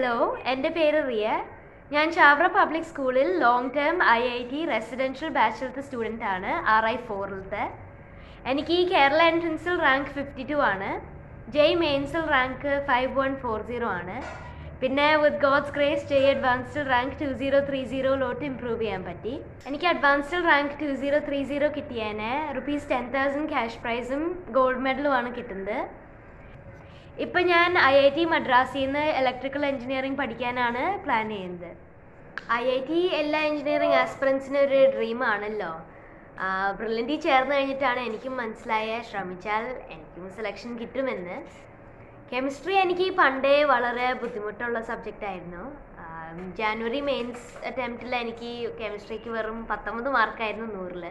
hello എൻ്റെ പേര് റിയ ഞാൻ ചാവറ പബ്ലിക് സ്കൂളിൽ long term I I T residential ബാച്ചിലത്തെ സ്റ്റുഡൻ്റ് ആണ് ആർ ഐ ഫോറിലത്തെ എനിക്ക് ഈ കേരള എൻട്രൻസിൽ റാങ്ക് ഫിഫ്റ്റി ടു ആണ് ജെയ് മെയിൻസിൽ rank five one four zero ആണ് പിന്നെ with God's grace JEE advanced rank two zero three സീറോയിലോട്ട് ഇമ്പ്രൂവ് ചെയ്യാൻ പറ്റി എനിക്ക് advanced rank two zero three zero കിട്ടിയേനെ റുപ്പീസ് ടെൻ തൗസൻഡ് ക്യാഷ് പ്രൈസും ഗോൾഡ് മെഡലുമാണ് കിട്ടുന്നത് ഇപ്പം ഞാൻ ഐ ഐ ടി മദ്രാസിൽ നിന്ന് ഇലക്ട്രിക്കൽ എഞ്ചിനീയറിംഗ് പഠിക്കാനാണ് പ്ലാൻ ചെയ്യുന്നത് ഐ ഐ ടി എല്ലാ എഞ്ചിനീയറിംഗ് ആസ്പിറൻസിനും ഒരു ഡ്രീം ആണല്ലോ ബ്രില്യൻറ്റിൽ ചേർന്ന് കഴിഞ്ഞിട്ടാണ് എനിക്കും മനസ്സിലായ ശ്രമിച്ചാൽ എനിക്കും സെലക്ഷൻ കിട്ടുമെന്ന് കെമിസ്ട്രി എനിക്ക് പണ്ടേ വളരെ ബുദ്ധിമുട്ടുള്ള സബ്ജക്റ്റ് ആയിരുന്നു ജാനുവരി മെയിൻസ് അറ്റംപ്റ്റിൽ എനിക്ക് കെമിസ്ട്രിക്ക് വെറും പത്തൊമ്പത് മാർക്കായിരുന്നു നൂറിൽ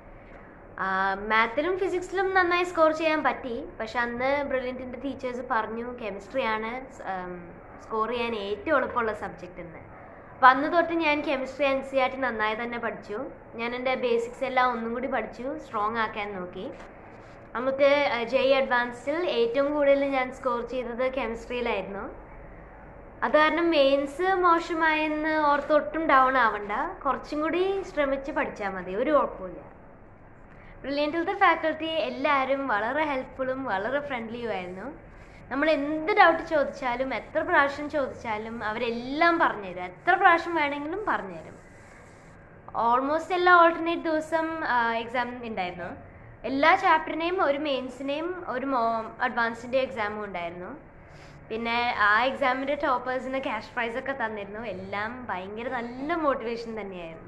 മാത്തിലും ഫിസിക്സിലും നന്നായി സ്കോർ ചെയ്യാൻ പറ്റി പക്ഷെ അന്ന് ബ്രില്യൻറ്റിൻ്റെ ടീച്ചേഴ്സ് പറഞ്ഞു കെമിസ്ട്രിയാണ് സ്കോർ ചെയ്യാൻ ഏറ്റവും എളുപ്പമുള്ള സബ്ജക്റ്റ് എന്ന് അപ്പം അന്ന് തൊട്ട് ഞാൻ chemistry N C R T നന്നായി തന്നെ പഠിച്ചു ഞാൻ എൻ്റെ ബേസിക്സ് എല്ലാം ഒന്നും കൂടി പഠിച്ചു സ്ട്രോങ് ആക്കാൻ നോക്കി നമുക്ക് ജെയ് അഡ്വാൻസിൽ ഏറ്റവും കൂടുതൽ ഞാൻ സ്കോർ ചെയ്തത് കെമിസ്ട്രിയിലായിരുന്നു അത് കാരണം മെയിൻസ് മോശമായെന്ന് ഓർത്തൊട്ടും ഡൗൺ ആവണ്ട കുറച്ചും കൂടി ശ്രമിച്ച് പഠിച്ചാൽ മതി ഒരു കുഴപ്പമില്ല ബ്രില്യൻറ്റിലത്തെ ഫാക്കൾട്ടി എല്ലാവരും വളരെ ഹെൽപ്ഫുള്ളും വളരെ ഫ്രണ്ട്ലിയും ആയിരുന്നു നമ്മൾ എന്ത് ഡൗട്ട് ചോദിച്ചാലും എത്ര പ്രാവശ്യം ചോദിച്ചാലും അവരെല്ലാം പറഞ്ഞുതരും എത്ര പ്രാവശ്യം വേണമെങ്കിലും പറഞ്ഞുതരും ഓൾമോസ്റ്റ് എല്ലാ ഓൾട്ടർനേറ്റ് ദിവസം എക്സാം ഉണ്ടായിരുന്നു എല്ലാ ചാപ്റ്ററിനെയും ഒരു മെയിൻസിനെയും ഒരു മോ അഡ്വാൻസിൻ്റെ എക്സാമും ഉണ്ടായിരുന്നു പിന്നെ ആ എക്സാമിൻ്റെ ടോപ്പേഴ്സിന് ക്യാഷ് പ്രൈസ് ഒക്കെ തന്നിരുന്നു എല്ലാം ഭയങ്കര നല്ല മോട്ടിവേഷൻ തന്നെയായിരുന്നു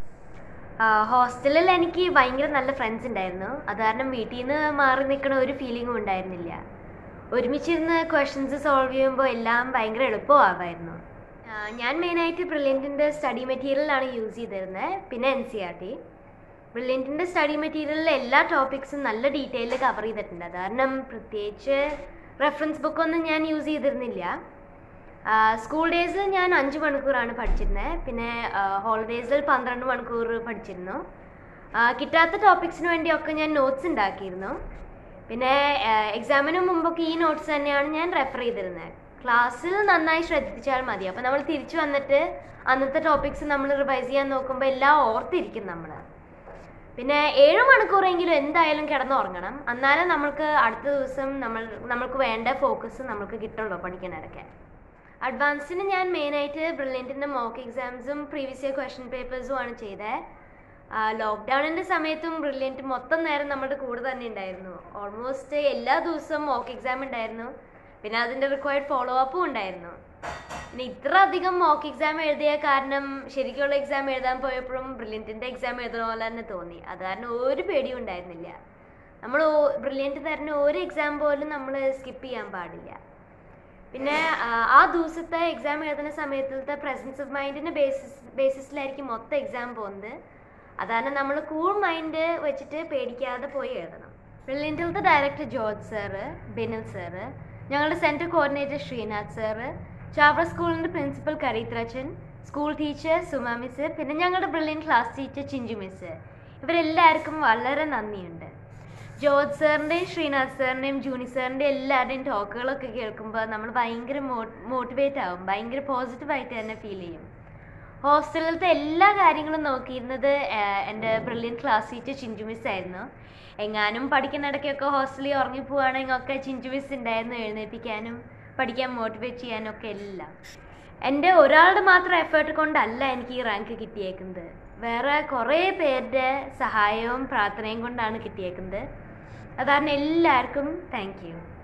ഹോസ്റ്റലിൽ എനിക്ക് ഭയങ്കര നല്ല ഫ്രണ്ട്സ് ഉണ്ടായിരുന്നു അത് കാരണം വീട്ടിൽ നിന്ന് മാറി നിൽക്കണ ഒരു ഫീലിംഗും ഉണ്ടായിരുന്നില്ല ഒരുമിച്ചിരുന്ന് ക്വസ്റ്റ്യൻസ് സോൾവ് ചെയ്യുമ്പോൾ എല്ലാം ഭയങ്കര എളുപ്പമാകുമായിരുന്നു ഞാൻ മെയിനായിട്ട് ബ്രില്യൻറ്റിൻ്റെ സ്റ്റഡി മെറ്റീരിയലാണ് യൂസ് ചെയ്തിരുന്നത് പിന്നെ എൻ സി ആർ ടി ബ്രില്യൻറ്റിൻ്റെ സ്റ്റഡി മെറ്റീരിയലിൽ എല്ലാ ടോപ്പിക്സും നല്ല ഡീറ്റെയിലിൽ കവർ ചെയ്തിട്ടുണ്ട് അത് കാരണം പ്രത്യേകിച്ച് റെഫറൻസ് ബുക്കൊന്നും ഞാൻ യൂസ് ചെയ്തിരുന്നില്ല സ്കൂൾ ഡേയ്സിൽ ഞാൻ അഞ്ച് മണിക്കൂറാണ് പഠിച്ചിരുന്നത് പിന്നെ ഹോളിഡേയ്സിൽ പന്ത്രണ്ട് മണിക്കൂർ പഠിച്ചിരുന്നു കിട്ടാത്ത ടോപ്പിക്സിന് വേണ്ടിയൊക്കെ ഞാൻ നോട്ട്സ് ഉണ്ടാക്കിയിരുന്നു പിന്നെ എക്സാമിന് മുമ്പൊക്കെ ഈ നോട്ട്സ് തന്നെയാണ് ഞാൻ റെഫർ ചെയ്തിരുന്നത് ക്ലാസ്സിൽ നന്നായി ശ്രദ്ധിച്ചാൽ മതി അപ്പോൾ നമ്മൾ തിരിച്ചു വന്നിട്ട് അന്നത്തെ ടോപ്പിക്സ് നമ്മൾ റിവൈസ് ചെയ്യാൻ നോക്കുമ്പോൾ എല്ലാം ഓർത്തിരിക്കും നമ്മൾ പിന്നെ ഏഴ് മണിക്കൂറെങ്കിലും എന്തായാലും കിടന്നുറങ്ങണം എന്നാലേ നമ്മൾക്ക് അടുത്ത ദിവസം നമ്മൾ നമ്മൾക്ക് വേണ്ട ഫോക്കസ് നമുക്ക് കിട്ടുള്ളൂ പഠിക്കാനൊക്കെ അഡ്വാൻസിന് ഞാൻ മെയിനായിട്ട് ബ്രില്യൻറ്റിൻ്റെ മോക്ക് എക്സാംസും പ്രീവിയസ് ഇയർ ക്വസ്റ്റ്യൻ പേപ്പേഴ്സും ആണ് ചെയ്തത് ലോക്ക്ഡൗണിൻ്റെ സമയത്തും ബ്രില്യൻറ്റ് മൊത്തം നേരം നമ്മുടെ കൂടെ തന്നെ ഉണ്ടായിരുന്നു ഓൾമോസ്റ്റ് എല്ലാ ദിവസവും മോക്ക് എക്സാം ഉണ്ടായിരുന്നു പിന്നെ അതിൻ്റെ റിക്വയർഡ് ഫോളോ അപ്പും ഉണ്ടായിരുന്നു പിന്നെ ഇത്ര അധികം മോക്ക് എക്സാം എഴുതിയ കാരണം ശരിക്കുള്ള എക്സാം എഴുതാൻ പോയപ്പോഴും ബ്രില്യൻറ്റിൻ്റെ എക്സാം എഴുതുന്ന പോലെ തന്നെ തോന്നി അത് കാരണം ഒരു പേടിയും ഉണ്ടായിരുന്നില്ല നമ്മൾ ബ്രില്യൻറ്റ് തരുന്ന ഒരു എക്സാം പോലും നമ്മൾ സ്കിപ്പ് ചെയ്യാൻ പാടില്ല പിന്നെ ആ ദിവസത്തെ എക്സാം എഴുതുന്ന സമയത്തിലത്തെ പ്രസൻസ് ഓഫ് മൈൻഡിൻ്റെ ബേസിസ് ബേസിസിലായിരിക്കും മൊത്തം എക്സാം പോകുന്നത് അതാണ് നമ്മൾ കൂൾ മൈൻഡ് വെച്ചിട്ട് പേടിക്കാതെ പോയി എഴുതണം ബ്രില്യൻറ്റിലത്തെ director George sir Binil sir ഞങ്ങളുടെ centre coordinator Sreenath sir Chavara സ്കൂളിൻ്റെ പ്രിൻസിപ്പൽ കരീത്രച്ചൻ സ്കൂൾ ടീച്ചർ സുമ മിസ് പിന്നെ ഞങ്ങളുടെ Brilliant class teacher Chinchu miss ഇവരെല്ലാവർക്കും വളരെ നന്ദിയുണ്ട് ജോർജ് സാറിൻ്റെയും ശ്രീനാഥ് സാറിൻ്റെയും ജൂനി സാറിൻ്റെയും എല്ലാവരുടെയും ടോക്കുകളൊക്കെ കേൾക്കുമ്പോൾ നമ്മൾ ഭയങ്കര മോട്ടിവേറ്റ് ആവും ഭയങ്കര പോസിറ്റീവായിട്ട് തന്നെ ഫീൽ ചെയ്യും ഹോസ്റ്റലിലത്തെ എല്ലാ കാര്യങ്ങളും നോക്കിയിരുന്നത് എൻ്റെ Brilliant class teacher Chinchu miss ആയിരുന്നു എങ്ങാനും പഠിക്കുന്നിടയ്ക്കൊക്കെ ഹോസ്റ്റലിൽ ഉറങ്ങിപ്പോവാണെങ്കിൽ ഒക്കെ ചിഞ്ചു മിസ് ഉണ്ടായിരുന്നു എഴുന്നേൽപ്പിക്കാനും പഠിക്കാൻ മോട്ടിവേറ്റ് ചെയ്യാനും ഒക്കെ എല്ലാം എൻ്റെ ഒരാളുടെ മാത്രം എഫേർട്ട് കൊണ്ടല്ല എനിക്ക് ഈ റാങ്ക് കിട്ടിയേക്കുന്നത് വേറെ കുറേ പേരുടെ സഹായവും പ്രാർത്ഥനയും കൊണ്ടാണ് കിട്ടിയേക്കുന്നത് അതാണ് എല്ലാവർക്കും താങ്ക് യു